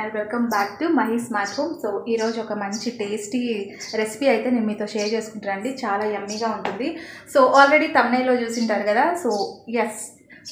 channel welcome back to Mahi smart home so ఈరోజు ఒక మంచి టేస్టీ రెసిపీ అయితే నేను మీతో షేర్ చేసుకుంటానండి చాలా యమ్మీగా ఉంటుంది సో ఆల్రెడీ తమిళలో చూసింటారు కదా so S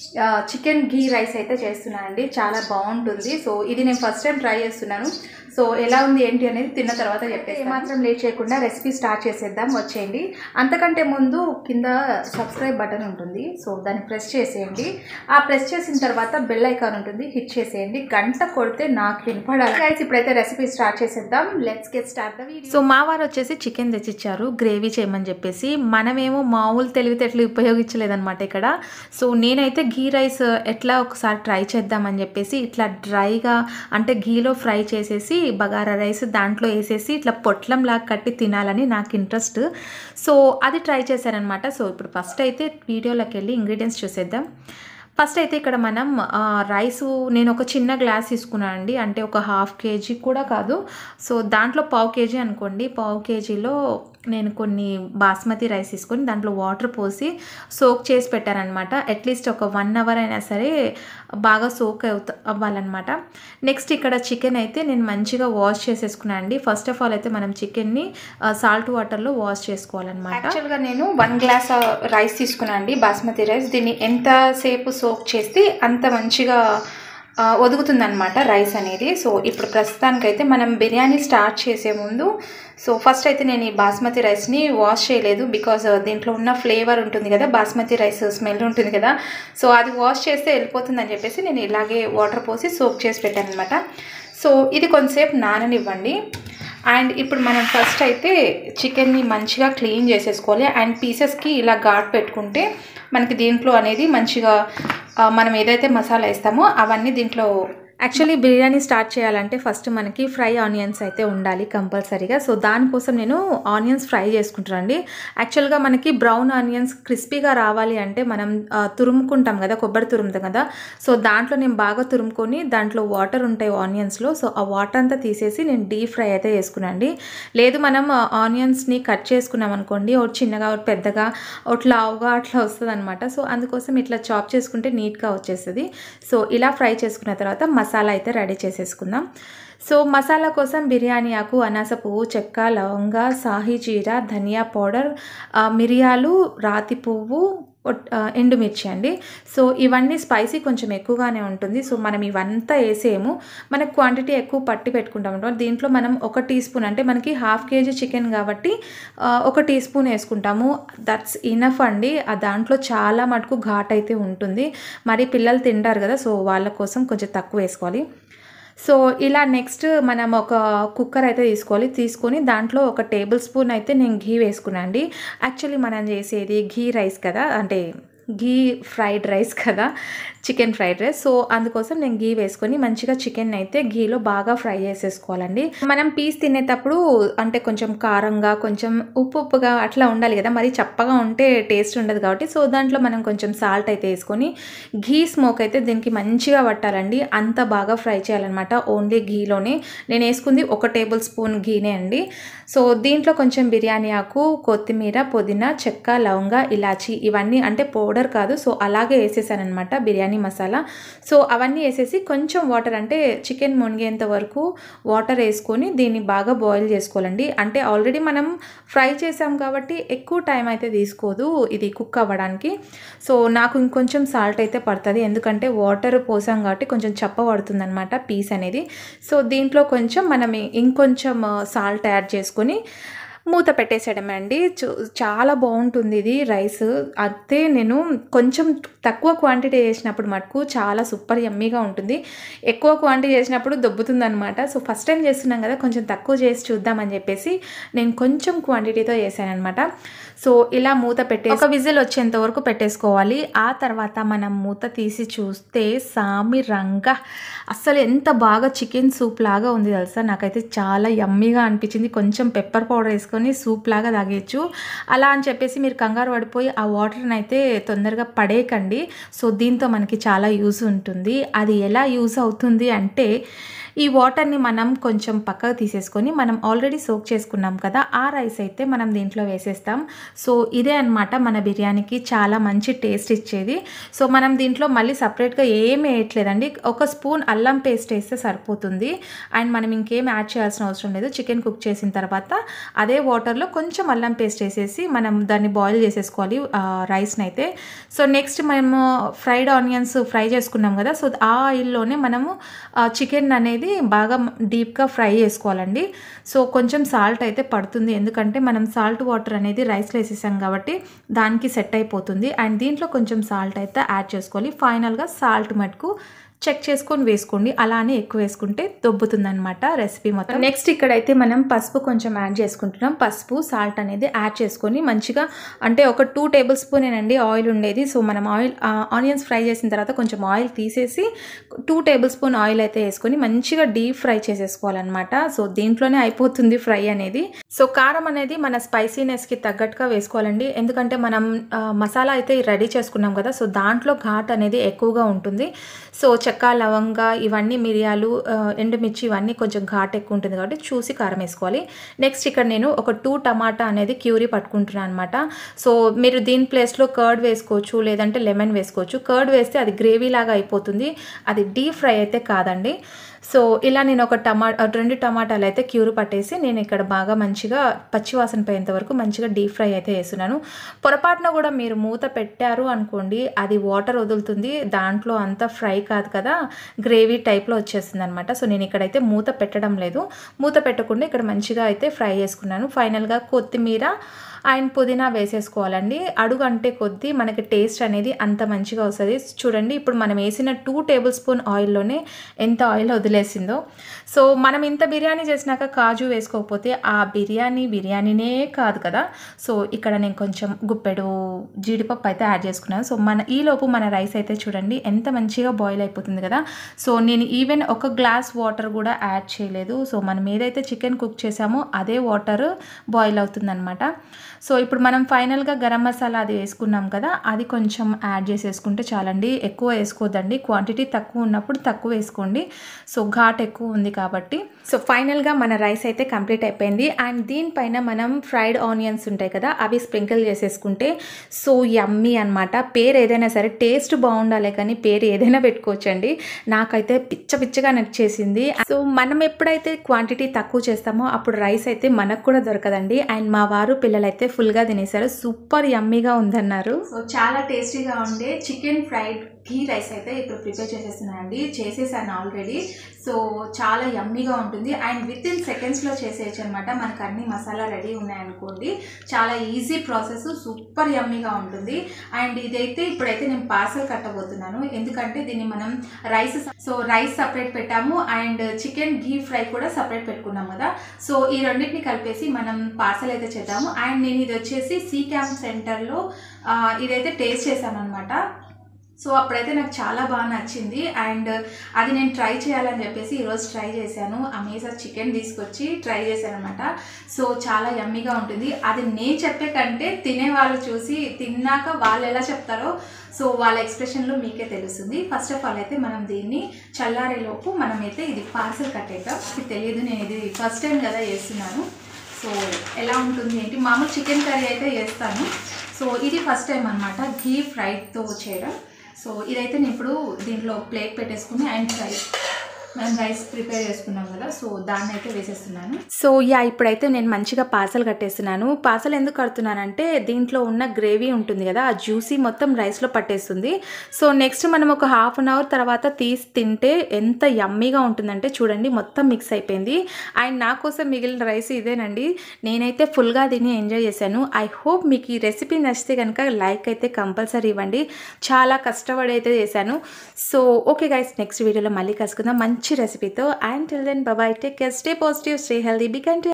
chicken ghee rice అయితే చేస్తున్నానండి చాలా బాగుంటుంది సో ఇది నేను ఫస్ట్ టైం ట్రై చేస్తున్నాను సో ఎలా ఉంది ఏంటి అనేది తిన్న తర్వాత చెప్పేసి ఏమాత్రం లేట్ చేయకుండా రెసిపీ స్టార్ట్ చేసేద్దాం వచ్చేయండి అంతకంటే ముందు కింద సబ్స్క్రైబ్ బటన్ ఉంటుంది సో దాన్ని ప్రెస్ చేసేయండి ఆ ప్రెస్ చేసిన తర్వాత బెల్ ఐకాన్ ఉంటుంది హిట్ చేసేయండి గంట కొడితే నాకు వినపడాలి గైస్ ఇప్పుడైతే రెసిపీ స్టార్ట్ చేసేద్దాం let's get start the video so మా వారు వచ్చేసి చికెన్ తెచ్చిచ్చారు గ్రేవీ చేయమని చెప్పేసి మనమేమో మామూలు తెలివితేటలు ఉపయోగించలేదన్నమాట ఇక్కడ సో నేనైతే ఘీ రైస్ ఎట్లా ఒకసారి ట్రై చేద్దామని చెప్పేసి ఇట్లా డ్రైగా అంటే ఘీలో ఫ్రై చేసేసి బగారా రైస్ దాంట్లో వేసేసి ఇట్లా పొట్లంలాగా కట్టి తినాలని నాకు ఇంట్రెస్ట్ సో అది ట్రై చేశానమాట సో ఇప్పుడు ఫస్ట్ అయితే వీడియోలోకి వెళ్ళి ఇంగ్రీడియంట్స్ చూసేద్దాం ఫస్ట్ అయితే ఇక్కడ మనం ఆ, రైసు నేను ఒక చిన్న గ్లాస్ తీసుకున్నాను అండి అంటే ఒక హాఫ్ కేజీ కూడా కాదు సో దాంట్లో పావు కేజీ అనుకోండి పావు కేజీలో నేను కొన్ని బాస్మతి రైస్ తీసుకొని దాంట్లో వాటర్ పోసి సోక్ చేసి పెట్టారనమాట అట్లీస్ట్ ఒక వన్ అవర్ అయినా సరే బాగా సోక్ అవుత అవ్వాలన్నమాట నెక్స్ట్ ఇక్కడ చికెన్ అయితే నేను మంచిగా వాష్ చేసేసుకున్నాను అండి ఫస్ట్ ఆఫ్ ఆల్ అయితే మనం చికెన్ని సాల్ట్ వాటర్లో వాష్ చేసుకోవాలన్నమాట యాక్చువల్గా నేను వన్ గ్లాస్ రైస్ తీసుకున్నాను అండి బాస్మతి రైస్ దీన్ని ఎంతసేపు సోక్ చేస్తే అంత మంచిగా ఒదుగుతుంది అనమాట రైస్ అనేది సో ఇప్పుడు ప్రస్తుతానికైతే మనం బిర్యానీ స్టార్ట్ చేసే ముందు సో ఫస్ట్ అయితే నేను ఈ బాస్మతి రైస్ని వాష్ చేయలేదు బికాజ్ దీంట్లో ఉన్న ఫ్లేవర్ ఉంటుంది కదా బాస్మతి రైస్ స్మెల్ ఉంటుంది కదా సో అది వాష్ చేస్తే వెళ్ళిపోతుందని చెప్పేసి నేను ఇలాగే వాటర్ పోసి సోక్ చేసి పెట్టాను అనమాట సో ఇది కొంతసేపు నాననివ్వండి అండ్ ఇప్పుడు మనం ఫస్ట్ అయితే చికెన్ని మంచిగా క్లీన్ చేసేసుకోవాలి అండ్ పీసెస్కి ఇలా ఘాట్ పెట్టుకుంటే మనకి దీంట్లో అనేది మంచిగా ఆ, మనం ఏదైతే మసాలా వేస్తామో అవన్నీ దీంట్లో యాక్చువల్లీ బిర్యానీ స్టార్ట్ చేయాలంటే ఫస్ట్ మనకి ఫ్రై ఆనియన్స్ అయితే ఉండాలి కంపల్సరీగా సో దానికోసం నేను ఆనియన్స్ ఫ్రై చేసుకుంటానండి యాక్చువల్గా మనకి బ్రౌన్ ఆనియన్స్ క్రిస్పీగా రావాలి అంటే మనం ఆ, తురుముకుంటాం కదా కొబ్బరి తురుముతాం కదా సో దాంట్లో నేను బాగా తురుముకొని దాంట్లో వాటర్ ఉంటాయి ఆనియన్స్లో సో ఆ వాటర్ అంతా తీసేసి నేను డీప్ ఫ్రై అయితే చేసుకున్నాండి లేదు మనం ఆనియన్స్ని కట్ చేసుకున్నాం అనుకోండి ఒకటి చిన్నగా ఒకటి పెద్దగా ఒకటి లావుగా అట్లా వస్తుంది అనమాట సో అందుకోసం ఇట్లా చాప్ చేసుకుంటే నీట్గా వచ్చేస్తుంది సో ఇలా ఫ్రై చేసుకున్న తర్వాత మసాలా అయితే రెడీ చేసేసుకుందాం సో మసాలా కోసం బిర్యానీ ఆకు అనాస పువ్వు చెక్క లవంగ సాహి జీరా ధనియా పౌడర్ ఆ, మిరియాలు రాతి పువ్వు ఒట్- ఆ, ఎండుమిర్చి అండి సో ఇవన్నీ స్పైసీ కొంచెం ఎక్కువగానే ఉంటుంది సో మనం ఇవంతా వేసేము మనకు క్వాంటిటీ ఎక్కువ పట్టి పెట్టుకుంటాం అనమాట దీంట్లో మనం ఒక టీ స్పూన్ అంటే మనకి హాఫ్ కేజీ చికెన్ కాబట్టి ఆ, ఒక టీ స్పూన్ వేసుకుంటాము దట్స్ ఇనఫ్ అండి ఆ దాంట్లో చాలా మటుకు ఘాట్ అయితే ఉంటుంది మరి పిల్లలు తింటారు కదా సో వాళ్ళ కోసం కొంచెం తక్కువ వేసుకోవాలి సో ఇలా నెక్స్ట్ మనం ఒక కుక్కర్ అయితే తీసుకోవాలి తీసుకొని దాంట్లో ఒక టేబుల్ స్పూన్ అయితే నేను ఘీ వేసుకున్నాను అండి యాక్చువల్లీ మనం చేసేది ఘీ రైస్ కదా అంటే ఘీ ఫ్రైడ్ రైస్ కదా చికెన్ ఫ్రైడ్ రైస్ సో అందుకోసం నేను ఘీ వేసుకొని మంచిగా చికెన్ అయితే ఘీలో బాగా ఫ్రై చేసేసుకోవాలండి మనం పీస్ తినేటప్పుడు అంటే కొంచెం కారంగా కొంచెం ఉప్పు ఉప్పుగా అట్లా ఉండాలి కదా మరి చప్పగా ఉంటే టేస్ట్ ఉండదు కాబట్టి సో దాంట్లో మనం కొంచెం సాల్ట్ అయితే వేసుకొని ఘీ స్మోక్ అయితే దీనికి మంచిగా పట్టాలండి అంత బాగా ఫ్రై చేయాలన్నమాట ఓన్లీ ఘీలోనే నేను వేసుకుంది ఒక టేబుల్ స్పూన్ ఘీనే అండి సో దీంట్లో కొంచెం బిర్యానీ ఆకు కొత్తిమీర పుదీనా చెక్క లవంగ ఇలాచి ఇవన్నీ అంటే పౌడర్ కాదు సో అలాగే వేసేసాను అనమాట బిర్యానీ మసాలా సో అవన్నీ వేసేసి కొంచెం వాటర్ అంటే చికెన్ మునిగేంత వరకు వాటర్ వేసుకొని దీన్ని బాగా బాయిల్ చేసుకోవాలండి అంటే ఆల్రెడీ మనం ఫ్రై చేసాం కాబట్టి ఎక్కువ టైం అయితే తీసుకోదు ఇది కుక్ అవ్వడానికి సో నాకు ఇంకొంచెం సాల్ట్ అయితే పడుతుంది ఎందుకంటే వాటర్ పోసాం కాబట్టి కొంచెం చప్ప పడుతుంది అనమాట పీస్ అనేది సో దీంట్లో కొంచెం మనం ఇంకొంచెం సాల్ట్ యాడ్ చేసుకొని మూత పెట్టేసేయడమే అండి చు- చాలా బాగుంటుంది ఇది రైస్ అయితే నేను కొంచెం తక్కువ క్వాంటిటీ చేసినప్పుడు మటుకు చాలా సూపర్ యమ్మీగా ఉంటుంది ఎక్కువ క్వాంటిటీ చేసినప్పుడు దొబ్బుతుంది అనమాట సో ఫస్ట్ టైం చేస్తున్నాం కదా కొంచెం తక్కువ చేసి చూద్దామని చెప్పేసి నేను కొంచెం క్వాంటిటీతో చేశాను అనమాట సో ఇలా మూత పెట్టే ఒక విజిల్ వచ్చేంత వరకు పెట్టేసుకోవాలి ఆ తర్వాత మనం మూత తీసి చూస్తే సామి రంగా అసలు ఎంత బాగా చికెన్ సూప్ లాగా ఉంది తెలుసా నాకైతే చాలా యమ్మీగా అనిపించింది కొంచెం పెప్పర్ పౌడర్ వేసుకొని సూప్ లాగా తాగేయచ్చు అలా అని చెప్పేసి మీరు కంగారు పడిపోయి ఆ వాటర్ని అయితే తొందరగా పడేయకండి సో దీంతో మనకి చాలా యూజ్ ఉంటుంది అది ఎలా యూజ్ అవుతుంది అంటే ఈ వాటర్ని మనం కొంచెం పక్కకు తీసేసుకొని మనం ఆల్రెడీ సోక్ చేసుకున్నాం కదా ఆ రైస్ అయితే మనం దీంట్లో వేసేస్తాం సో ఇదే అన్నమాట మన బిర్యానీకి చాలా మంచి టేస్ట్ ఇచ్చేది సో మనం దీంట్లో మళ్ళీ సపరేట్గా ఏం వేయట్లేదండి ఒక స్పూన్ అల్లం పేస్ట్ వేస్తే సరిపోతుంది అండ్ మనం ఇంకేం యాడ్ చేయాల్సిన అవసరం లేదు చికెన్ కుక్ చేసిన తర్వాత అదే వాటర్లో కొంచెం అల్లం పేస్ట్ వేసేసి మనం దాన్ని బాయిల్ చేసేసుకోవాలి ఆ, రైస్ని అయితే సో నెక్స్ట్ మనము ఫ్రైడ్ ఆనియన్స్ ఫ్రై చేసుకున్నాం కదా సో ఆ ఆయిల్లోనే మనము ఆ, చికెన్ అనేది బాగా డీప్గా ఫ్రై చేసుకోవాలండి సో కొంచెం సాల్ట్ అయితే పడుతుంది ఎందుకంటే మనం సాల్ట్ వాటర్ అనేది రైస్లో వేసేసాం కాబట్టి దానికి సెట్ అయిపోతుంది అండ్ దీంట్లో కొంచెం సాల్ట్ అయితే యాడ్ చేసుకోవాలి ఫైనల్గా సాల్ట్ మటుకు చెక్ చేసుకొని వేసుకోండి అలానే ఎక్కువ వేసుకుంటే దొబ్బుతుందన్నమాట రెసిపీ మొత్తం నెక్స్ట్ ఇక్కడైతే మనం పసుపు కొంచెం యాడ్ చేసుకుంటున్నాం పసుపు సాల్ట్ అనేది యాడ్ చేసుకొని మంచిగా అంటే ఒక టూ టేబుల్ స్పూన్ ఏనండి ఆయిల్ ఉండేది సో మనం ఆయిల్ ఆనియన్స్ ఫ్రై చేసిన తర్వాత కొంచెం ఆయిల్ తీసేసి టూ టేబుల్ స్పూన్ ఆయిల్ అయితే వేసుకొని మంచిగా డీప్ ఫ్రై చేసేసుకోవాలన్నమాట సో దీంట్లోనే అయిపోతుంది ఫ్రై అనేది సో కారం అనేది మన స్పైసీనెస్కి తగ్గట్టుగా వేసుకోవాలండి ఎందుకంటే మనం ఆ, మసాలా అయితే రెడీ చేసుకున్నాం కదా సో దాంట్లో ఘాట్ అనేది ఎక్కువగా ఉంటుంది సో చెక్క లవంగా ఇవన్నీ మిరియాలు ఆ, ఎండుమిర్చి ఇవన్నీ కొంచెం ఘాట్ ఎక్కువ ఉంటుంది కాబట్టి చూసి కారం వేసుకోవాలి నెక్స్ట్ ఇక్కడ నేను ఒక టూ టమాటా అనేది క్యూరీ పట్టుకుంటున్నాను అనమాట సో మీరు దీని ప్లేస్లో కర్డ్ వేసుకోవచ్చు లేదంటే లెమన్ వేసుకోవచ్చు కర్డ్ వేస్తే అది గ్రేవీ లాగా అయిపోతుంది అది డీప్ ఫ్రై అయితే కాదండి సో ఇలా నేను ఒక టమా రెండు టమాటాలు అయితే క్యూరు పట్టేసి నేను ఇక్కడ బాగా మంచిగా పచ్చివాసన పోయేంత వరకు మంచిగా డీప్ ఫ్రై అయితే వేస్తున్నాను పొరపాటున కూడా మీరు మూత పెట్టారు అనుకోండి అది వాటర్ వదులుతుంది దాంట్లో అంతా ఫ్రై కాదు కదా గ్రేవీ టైప్లో వచ్చేస్తుంది అనమాట సో నేను ఇక్కడైతే మూత పెట్టడం లేదు మూత పెట్టకుండా ఇక్కడ మంచిగా అయితే ఫ్రై చేసుకున్నాను ఫైనల్గా కొత్తిమీర అండ్ పుదీనా వేసేసుకోవాలండి అడుగు అంటే కొద్దీ మనకి టేస్ట్ అనేది అంత మంచిగా వస్తుంది చూడండి ఇప్పుడు మనం వేసిన టూ టేబుల్ స్పూన్ ఆయిల్లోనే ఎంత ఆయిల్ వదిలేసిందో సో మనం ఇంత బిర్యానీ చేసినాక కాజు వేసుకోకపోతే ఆ బిర్యానీ బిర్యానీనే కాదు కదా సో ఇక్కడ నేను కొంచెం గుప్పెడు జీడిపప్పు అయితే యాడ్ చేసుకున్నాను సో మన ఈలోపు మన రైస్ అయితే చూడండి ఎంత మంచిగా బాయిల్ అయిపోతుంది కదా సో నేను ఈవెన్ ఒక గ్లాస్ వాటర్ కూడా యాడ్ చేయలేదు సో మనం ఏదైతే చికెన్ కుక్ చేసామో అదే వాటర్ బాయిల్ అవుతుందన్నమాట సో ఇప్పుడు మనం ఫైనల్గా గరం మసాలా అది వేసుకున్నాం కదా అది కొంచెం యాడ్ చేసేసుకుంటే చాలండి ఎక్కువ వేసుకోవద్దండి క్వాంటిటీ తక్కువ ఉన్నప్పుడు తక్కువ వేసుకోండి సో ఘాట్ ఎక్కువ ఉంది కాబట్టి సో ఫైనల్గా మన రైస్ అయితే కంప్లీట్ అయిపోయింది అండ్ దీనిపైన మనం ఫ్రైడ్ ఆనియన్స్ ఉంటాయి కదా అవి స్ప్రింకిల్ చేసేసుకుంటే సో యమ్మీ అనమాట పేరు ఏదైనా సరే టేస్ట్ బాగుండాలి కానీ పేరు ఏదైనా పెట్టుకోవచ్చండి నాకైతే పిచ్చ పిచ్చగా నచ్చేసింది సో మనం ఎప్పుడైతే క్వాంటిటీ తక్కువ చేస్తామో అప్పుడు రైస్ అయితే మనకు కూడా దొరకదండి అండ్ మా వారు పిల్లలైతే ఫుల్గా తినేశారు సూపర్ యమ్మీగా ఉందన్నారు సో చాలా టేస్టీగా ఉండే చికెన్ ఫ్రైడ్ ఘీ రైస్ అయితే ఇప్పుడు ప్రిపేర్ చేసేస్తున్నానండి చేసేసాను ఆల్రెడీ సో చాలా యమ్మీగా ఉంటుంది అండ్ విత్ ఇన్ సెకండ్స్లో చేసేయచ్చు అనమాట మనకు అన్ని మసాలా రెడీ ఉన్నాయనుకోండి చాలా ఈజీ ప్రాసెస్ సూపర్ యమ్మీగా ఉంటుంది అండ్ ఇదైతే ఇప్పుడైతే నేను పార్సల్ కట్టబోతున్నాను ఎందుకంటే దీన్ని మనం రైస్ సో రైస్ సపరేట్ పెట్టాము అండ్ చికెన్ ఘీ ఫ్రై కూడా సపరేట్ పెట్టుకున్నాం కదా సో ఈ రెండింటిని కలిపేసి మనం పార్సల్ అయితే చేద్దాము అండ్ నేను ఇది వచ్చేసి సీ క్యాంప్ సెంటర్లో ఆ, ఇదైతే టేస్ట్ చేశాను అనమాట సో అప్పుడైతే నాకు చాలా బాగా నచ్చింది అండ్ అది నేను ట్రై చేయాలని చెప్పేసి ఈరోజు ట్రై చేశాను అమేజా చికెన్ తీసుకొచ్చి ట్రై చేశాను అనమాట సో చాలా యమ్మీగా ఉంటుంది అది నేను చెప్పే కంటే తినే వాళ్ళు చూసి తిన్నాక వాళ్ళు ఎలా చెప్తారో సో వాళ్ళ ఎక్స్ప్రెషన్లో మీకే తెలుస్తుంది ఫస్ట్ ఆఫ్ ఆల్ అయితే మనం దీన్ని చల్లారేలోపు మనమైతే ఇది పార్సల్ కట్టేద్దాం ఇది తెలియదు నేను ఇది ఫస్ట్ టైం కదా చేస్తున్నాను సో ఎలా ఉంటుంది ఏంటి మామూలు చికెన్ కర్రీ అయితే చేస్తాను సో ఇది ఫస్ట్ టైం అనమాట ఘీ ఫ్రైడ్తో చేయడం సో ఇదైతే నేను ఇప్పుడు దీంట్లో ప్లేట్ పెట్టేసుకుని అండ్ రైస్ మనం రైస్ ప్రిపేర్ చేసుకున్నాం కదా సో దాన్ని అయితే వేసేస్తున్నాను సో యా ఇప్పుడైతే నేను మంచిగా పార్సల్ కట్టేస్తున్నాను పార్సల్ ఎందుకు కడుతున్నానంటే దీంట్లో ఉన్న గ్రేవీ ఉంటుంది కదా ఆ జ్యూసీ మొత్తం రైస్లో పట్టేస్తుంది సో నెక్స్ట్ మనం ఒక హాఫ్ అన్ అవర్ తర్వాత తీసి తింటే ఎంత యమ్మీగా ఉంటుందంటే చూడండి మొత్తం మిక్స్ అయిపోయింది అండ్ నా కోసం మిగిలిన రైస్ ఇదేనండి నేనైతే ఫుల్గా తిని ఎంజాయ్ చేశాను ఐ హోప్ మీకు ఈ రెసిపీ నచ్చితే కనుక లైక్ అయితే కంపల్సరీ ఇవ్వండి చాలా కష్టపడి అయితే చేశాను సో ఓకే గైస్ నెక్స్ట్ వీడియోలో మళ్ళీ కలుసుకుందాం మంచి రెసిపీతో and till then bye take care stay positive stay healthy be కంటి